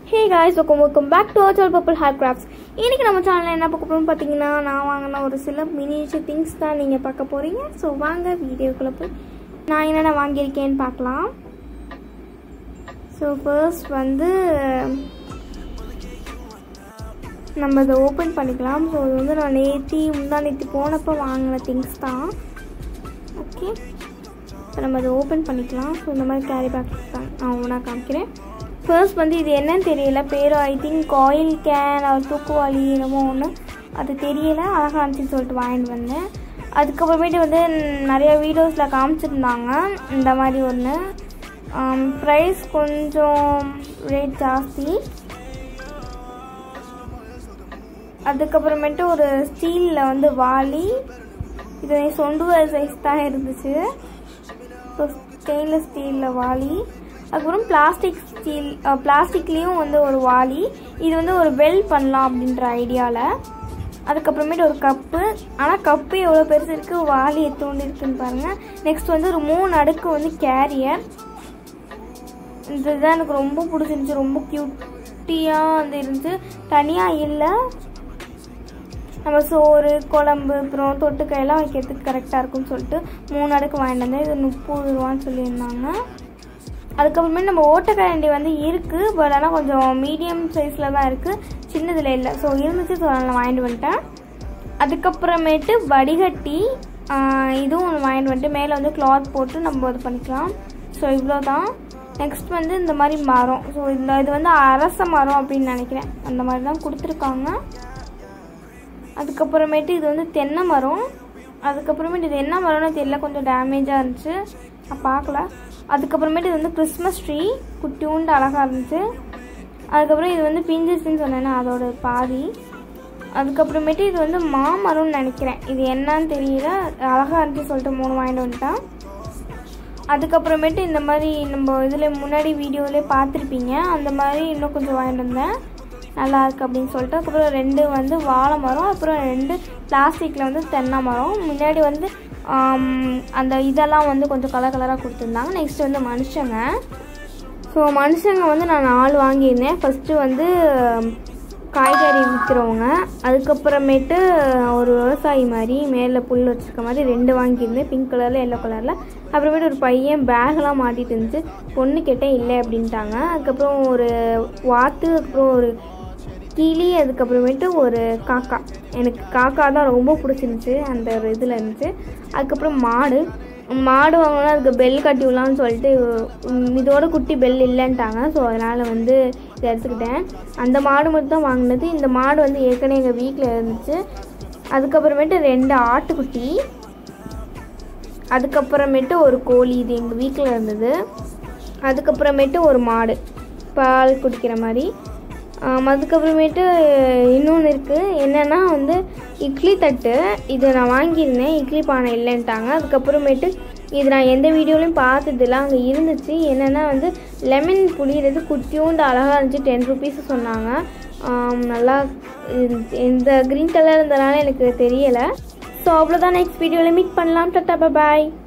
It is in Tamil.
hey guys welcome welcome back to our purple hair crafts இன்றைக்கி நம்ம சேனலில் என்ன பார்க்க போகிறோம்னு பார்த்தீங்கன்னா நான் வாங்கின ஒரு சில மினியேச்சர் திங்ஸ் தான் நீங்கள் பார்க்க போகிறீங்க ஸோ வாங்க வீடியோக்குள்ளே போய் நான் என்னென்ன வாங்கியிருக்கேன்னு பார்க்கலாம் ஸோ ஃபர்ஸ்ட் வந்து நம்ம இதை ஓப்பன் பண்ணிக்கலாம் ஸோ இது வந்து நான் நேற்றி முந்தா நேற்று போனப்போ வாங்கின திங்ஸ் தான் ஓகே இப்போ நம்ம அதை ஓப்பன் பண்ணிக்கலாம் ஸோ இந்த மாதிரி கேரி பேக் தான் நான் ஒவ்வொன்றா காமிக்கிறேன் ஃபர்ஸ்ட் வந்து இது என்னன்னு தெரியல பேர் ஐ திங்க் ஆயில் கேன் அவர் தூக்குவாளி என்னமோ ஒன்று அது தெரியல அழகாக இருந்துச்சுன்னு சொல்லிட்டு வாங்கிட்டு வந்தேன் அதுக்கப்புறமேட்டு வந்து நிறைய வீடியோஸில் காமிச்சிருந்தாங்க இந்த மாதிரி ஒன்று ப்ரைஸ் கொஞ்சம் ரேட் ஜாஸ்தி அதுக்கப்புறமேட்டு ஒரு ஸ்டீலில் வந்து வாளி இது சொண்டு சைஸ் தான் இருந்துச்சு ஸோ ஸ்டெயின்லெஸ் ஸ்டீலில் வாளி அதுக்கப்புறம் பிளாஸ்டிக் ஸ்டீல் பிளாஸ்டிக்லேயும் வந்து ஒரு வாளி இது வந்து ஒரு வெல் பண்ணலாம் அப்படின்ற ஐடியாவில் அதுக்கப்புறமேட்டு ஒரு கப்பு ஆனால் கப்பு எவ்வளோ பெருசு இருக்குது வாளி எத்தோண்டு இருக்குன்னு பாருங்கள் நெக்ஸ்ட் வந்து ஒரு மூணு அடுக்கு வந்து கேரியர் இதுதான் எனக்கு ரொம்ப பிடிச்சிருந்துச்சி ரொம்ப க்யூட்டியாக வந்து இருந்துச்சு தனியாக இல்லை நம்ம சோறு குழம்பு அப்புறம் தொட்டுக்கையெல்லாம் வைக்கிறதுக்கு கரெக்டாக இருக்கும்னு சொல்லிட்டு மூணு அடுக்கு வாங்கிட்டு வந்தேன் இது முப்பது ரூபான்னு சொல்லியிருந்தாங்க அதுக்கப்புறமே நம்ம ஓட்டக்கரண்டி வந்து இருக்குது பட் ஆனால் கொஞ்சம் மீடியம் சைஸில் தான் இருக்குது சின்னதில் இல்லை ஸோ இருந்துச்சு ஸோ நான் வாங்கிட்டு வந்துட்டேன் அதுக்கப்புறமேட்டு வடிகட்டி இதுவும் ஒன்று வாங்கிட்டு வந்துட்டு மேலே வந்து கிளாத் போட்டு நம்ம இது பண்ணிக்கலாம் ஸோ இவ்வளோ தான் நெக்ஸ்ட் வந்து இந்த மாதிரி மரம் ஸோ இந்த இது வந்து அரச மரம் அப்படின்னு நினைக்கிறேன் அந்த மாதிரி தான் கொடுத்துருக்காங்க அதுக்கப்புறமேட்டு இது வந்து தென்னை மரம் அதுக்கப்புறமேட்டு இது என்ன மரம்னு தெரியல கொஞ்சம் டேமேஜாக இருந்துச்சு நான் பார்க்கல அதுக்கப்புறமேட்டு இது வந்து கிறிஸ்மஸ் ட்ரீ குட்டியூண்டு அழகாக இருந்துச்சு அதுக்கப்புறம் இது வந்து பிஞ்சிச்சுன்னு சொன்னேன்னா அதோட பாதி அதுக்கப்புறமேட்டு இது வந்து மாமரம்னு நினைக்கிறேன் இது என்னன்னு தெரியல அழகாக இருந்துச்சு சொல்லிட்டு மூணு வாங்கிட்டு வந்துட்டேன் அதுக்கப்புறமேட்டு இந்த மாதிரி நம்ம இதில் முன்னாடி வீடியோவிலே பார்த்துருப்பீங்க அந்த மாதிரி இன்னும் கொஞ்சம் வாங்கிட்டு வந்தேன் நல்லா இருக்குது அப்படின்னு சொல்லிட்டு அப்புறம் ரெண்டு வந்து வாழை மரம் அப்புறம் ரெண்டு பிளாஸ்டிக்கில் வந்து தென்னை மரம் முன்னாடி வந்து அந்த இதெல்லாம் வந்து கொஞ்சம் கலர் கலராக கொடுத்துருந்தாங்க நெக்ஸ்ட் வந்து மனுஷங்க ஸோ மனுஷங்க வந்து நான் நாலு வாங்கியிருந்தேன் ஃபஸ்ட்டு வந்து காய்கறி விற்கிறவங்க அதுக்கப்புறமேட்டு ஒரு விவசாயி மாதிரி மேலே புல் வச்சுருக்க மாதிரி ரெண்டு வாங்கியிருந்தேன் பிங்க் கலரில் எல்லோ கலரில் அப்புறமேட்டு ஒரு பையன் பேக்லாம் மாட்டிட்டு இருந்துச்சு பொண்ணு கேட்டேன் இல்லை அப்படின்ட்டாங்க அதுக்கப்புறம் ஒரு வாத்து அதுக்கப்புறம் ஒரு கிளி அதுக்கப்புறமேட்டு ஒரு காக்கா எனக்கு காக்கா தான் ரொம்ப பிடிச்சிருந்துச்சு அந்த ஒரு இதில் இருந்துச்சு அதுக்கப்புறம் மாடு மாடு வாங்கினா அதுக்கு பெல் கட்டி விடலாம்னு சொல்லிட்டு இதோட குட்டி பெல் இல்லைன்ட்டாங்க ஸோ அதனால் வந்து இதை எடுத்துக்கிட்டேன் அந்த மாடு மட்டும் தான் வாங்கினது இந்த மாடு வந்து ஏற்கனவே எங்கள் வீட்டில் இருந்துச்சு அதுக்கப்புறமேட்டு ரெண்டு ஆட்டுக்குட்டி அதுக்கப்புறமேட்டு ஒரு கோழி இது எங்கள் வீட்டில் இருந்தது அதுக்கப்புறமேட்டு ஒரு மாடு பால் குடிக்கிற மாதிரி அதுக்கப்புறமேட்டு இன்னொன்று இருக்குது என்னென்னா வந்து இட்லி தட்டு இது நான் வாங்கியிருந்தேன் இட்லி பானை இல்லைன்ட்டாங்க அதுக்கப்புறமேட்டு இது நான் எந்த வீடியோலையும் பார்த்ததில்ல அங்கே இருந்துச்சு என்னென்னா வந்து லெமன் புளியறது குட்டியோண்டு அழகாக இருந்துச்சு டென் ருபீஸ் சொன்னாங்க நல்லா இந்த க்ரீன் கலர் இருந்தனால எனக்கு தெரியலை ஸோ அவ்வளோதான் நெக்ஸ்ட் வீடியோவில் மீட் பண்ணலாம் டட்டா பாய்